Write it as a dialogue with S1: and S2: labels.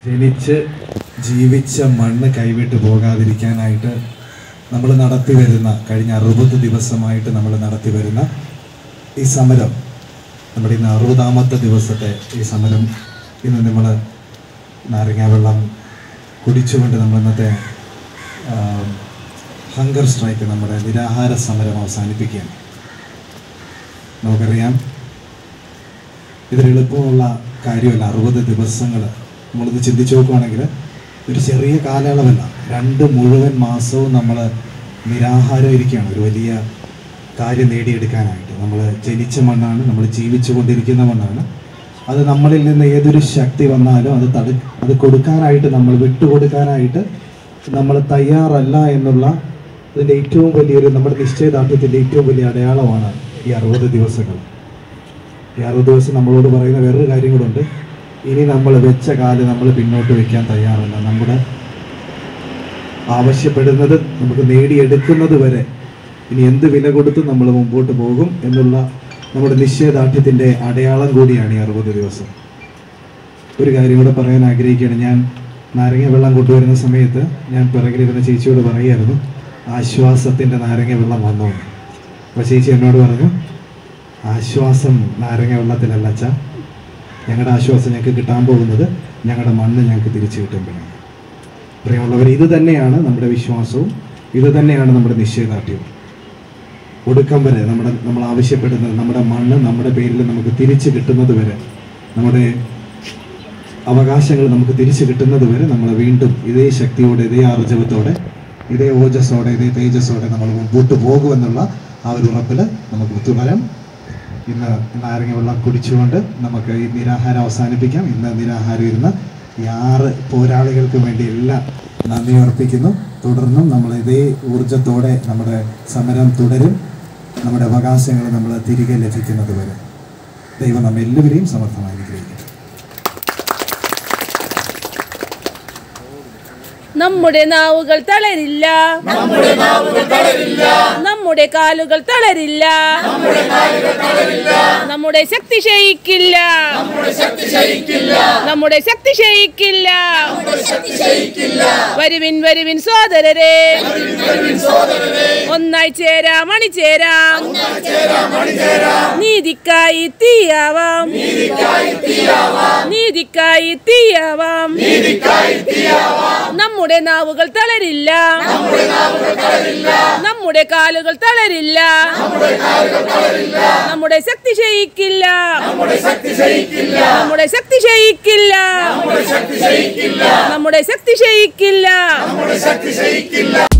S1: ജനിച്ച് ജീവിച്ച മണ്ണ് കൈവിട്ട് പോകാതിരിക്കാനായിട്ട് നമ്മൾ നടത്തി വരുന്ന കഴിഞ്ഞ അറുപത് ദിവസമായിട്ട് നമ്മൾ നടത്തി വരുന്ന ഈ സമരം നമ്മുടെ ഇന്ന് അറുപതാമത്തെ ദിവസത്തെ ഈ സമരം ഇന്ന് നമ്മൾ നാരങ്ങ വെള്ളം കുടിച്ചുകൊണ്ട് നമ്മൾ ഇന്നത്തെ ഹങ്കർ സ്ട്രൈക്ക് നമ്മുടെ നിരാഹാര സമരം അവസാനിപ്പിക്കുകയാണ് നമുക്കറിയാം ഇതൊരു എളുപ്പമുള്ള കാര്യമല്ല അറുപത് ദിവസങ്ങൾ നമ്മളിത് ചിന്തിച്ചു നോക്കുവാണെങ്കിൽ ഒരു ചെറിയ കാലയളവല്ല രണ്ട് മുഴുവൻ മാസവും നമ്മൾ നിരാഹാരം ഇരിക്കുകയാണ് ഒരു വലിയ കാര്യം നേടിയെടുക്കാനായിട്ട് നമ്മൾ ജനിച്ച മണ്ണാണ് നമ്മൾ ജീവിച്ചു കൊണ്ടിരിക്കുന്ന മണ്ണാണ് അത് നമ്മളിൽ നിന്ന് ഏതൊരു ശക്തി വന്നാലും അത് തടു അത് കൊടുക്കാനായിട്ട് നമ്മൾ വിട്ടുകൊടുക്കാനായിട്ട് നമ്മൾ തയ്യാറല്ല എന്നുള്ള അതിൻ്റെ ഏറ്റവും വലിയൊരു നമ്മുടെ നിശ്ചയദാർഢ്യത്തിൻ്റെ ഏറ്റവും വലിയ അടയാളമാണ് ഈ അറുപത് ദിവസങ്ങൾ ഈ അറുപത് ദിവസം നമ്മളോട് പറയുന്ന വേറൊരു കാര്യം കൂടെ ഇനി നമ്മൾ വെച്ച കാല് നമ്മൾ പിന്നോട്ട് വെക്കാൻ തയ്യാറല്ല നമ്മുടെ ആവശ്യപ്പെടുന്നത് നമുക്ക് നേടിയെടുക്കുന്നത് വരെ ഇനി എന്ത് വില കൊടുത്ത് നമ്മൾ മുമ്പോട്ട് പോകും എന്നുള്ള നമ്മുടെ നിശ്ചയദാർഢ്യത്തിൻ്റെ അടയാളം കൂടിയാണ് ഈ അറുപത് ദിവസം ഒരു കാര്യം കൂടെ പറയാൻ ആഗ്രഹിക്കുകയാണ് ഞാൻ നാരങ്ങ വെള്ളം കൊണ്ടുവരുന്ന സമയത്ത് ഞാൻ പിറകിലിരുന്ന ചേച്ചിയോട് പറയുമായിരുന്നു ആശ്വാസത്തിൻ്റെ നാരങ്ങ വെള്ളം വന്നു എന്ന്. അപ്പോൾ ചേച്ചി എന്നോട് പറഞ്ഞു ആശ്വാസം നാരങ്ങ വെള്ളത്തിലല്ല അച്ഛാ ഞങ്ങളുടെ ആശ്വാസം ഞങ്ങൾക്ക് കിട്ടാൻ പോകുന്നത് ഞങ്ങളുടെ മണ്ണ് ഞങ്ങൾക്ക് തിരിച്ചു കിട്ടുമ്പോഴാണ് പ്രിയമുള്ളവർ ഇത് തന്നെയാണ് നമ്മുടെ വിശ്വാസവും ഇത് തന്നെയാണ് നമ്മുടെ നിശ്ചയദാർഢ്യവും ഒടുക്കം വരെ നമ്മുടെ നമ്മൾ ആവശ്യപ്പെടുന്നത് നമ്മുടെ മണ്ണ് നമ്മുടെ പേരിൽ നമുക്ക് തിരിച്ചു കിട്ടുന്നത് വരെ നമ്മുടെ അവകാശങ്ങൾ നമുക്ക് തിരിച്ചു കിട്ടുന്നത് വരെ നമ്മൾ വീണ്ടും ഇതേ ശക്തിയോടെ ഇതേ ആർജവത്തോടെ ഇതേ ഓജസ്സോടെ ഇതേ തേജസ്സോടെ നമ്മൾ മുമ്പോട്ട് പോകുമെന്നുള്ള ആ ഒരു ഉറപ്പിൽ നമുക്ക് തുടരാം ഇന്ന് നാരങ്ങ വെള്ളം കുടിച്ചുകൊണ്ട് നമുക്ക് ഈ നിരാഹാരം അവസാനിപ്പിക്കാം ഇന്ന് നിരാഹാരം ഇരുന്ന് ഈ ആറ് പോരാളികൾക്ക് വേണ്ടി എല്ലാം നന്ദി അർപ്പിക്കുന്നു തുടർന്നും നമ്മൾ ഇതേ ഊർജത്തോടെ നമ്മുടെ സമരം തുടരും നമ്മുടെ അവകാശങ്ങൾ നമ്മൾ തിരികെ ലഭിക്കുന്നത് വരെ ദൈവം നമ്മെ എല്ലാവരെയും സമർത്ഥമായി അനുഗ്രഹിക്കും
S2: നമ്മുടെ നാവുകൾ തളരില്ല നമ്മുടെ കാലുകൾ തളരില്ല നമ്മുടെ ശക്തി ക്ഷയിക്കില്ല നമ്മുടെ ശക്തി ക്ഷയിക്കില്ല വരുവിൻ വരുവിൻ സോദരരെ ഒന്നായി ചേരാം അണിചേരാം നീതിക്കായി തീയാവാം നീതിക്കായി തീയാവാം നമ്മുടെ നാവുകൾ തളരില്ല നമ്മുടെ കാലുകൾ തളരില്ല നമ്മുടെ ശക്തി ക്ഷയിക്കില്ല നമ്മുടെ ശക്തി ക്ഷയിക്കില്ല നമ്മുടെ ശക്തി ക്ഷയിക്കില്ല